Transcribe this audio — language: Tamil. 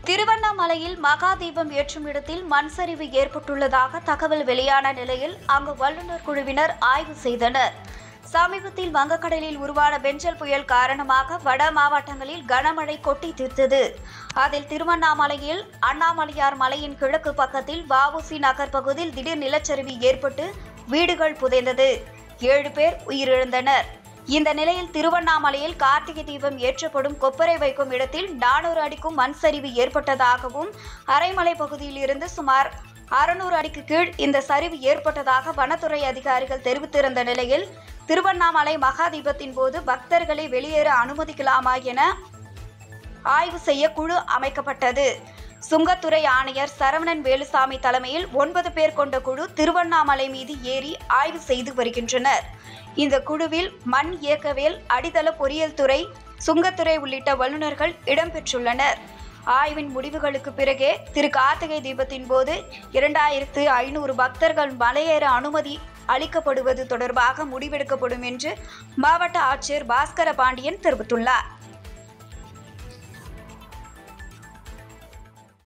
திருவண்ணாமலையில் மகா தீபம் ஏற்றும் இடத்தில் மண் சரிவு ஏற்பட்டுள்ளதாக தகவல் வெளியான நிலையில் அங்கு வல்லுநர் குழுவினர் ஆய்வு செய்தனர் சமீபத்தில் வங்கக்கடலில் உருவான பெஞ்சல் புயல் காரணமாக வட மாவட்டங்களில் கனமழை கொட்டி தீர்த்தது அதில் திருவண்ணாமலையில் அண்ணாமலையார் மலையின் கிழக்கு பக்கத்தில் வஉசி நகர் பகுதியில் திடீர் நிலச்சரிவு ஏற்பட்டு வீடுகள் புதைந்தது ஏழு பேர் உயிரிழந்தனர் இந்த நிலையில் திருவண்ணாமலையில் கார்த்திகை தீபம் ஏற்றப்படும் கொப்பரை வைக்கும் இடத்தில் நானூறு அடிக்கும் மண் சரிவு ஏற்பட்டதாகவும் அரைமலை பகுதியில் இருந்து சுமார் அறுநூறு அடிக்கு கீழ் இந்த சரிவு ஏற்பட்டதாக வனத்துறை அதிகாரிகள் தெரிவித்திருந்த நிலையில் திருவண்ணாமலை மகா தீபத்தின் போது பக்தர்களை வெளியேற அனுமதிக்கலாமா என ஆய்வு செய்ய குழு அமைக்கப்பட்டது சுங்கத்துறை ஆணையர் சரவணன் வேலுசாமி தலைமையில் ஒன்பது பேர் கொண்ட குழு திருவண்ணாமலை மீது ஏறி ஆய்வு செய்து வருகின்றனர் இந்த குழுவில் மண் இயக்கவியல் அடித்தள பொறியியல் துறை சுங்கத்துறை உள்ளிட்ட வல்லுநர்கள் இடம்பெற்றுள்ளனர் ஆய்வின் முடிவுகளுக்கு பிறகே திரு கார்த்திகை தீபத்தின் போது இரண்டாயிரத்து ஐநூறு பக்தர்கள் மலையேற அனுமதி அளிக்கப்படுவது தொடர்பாக முடிவெடுக்கப்படும் என்று மாவட்ட ஆட்சியர் பாஸ்கர பாண்டியன் தெரிவித்துள்ளார்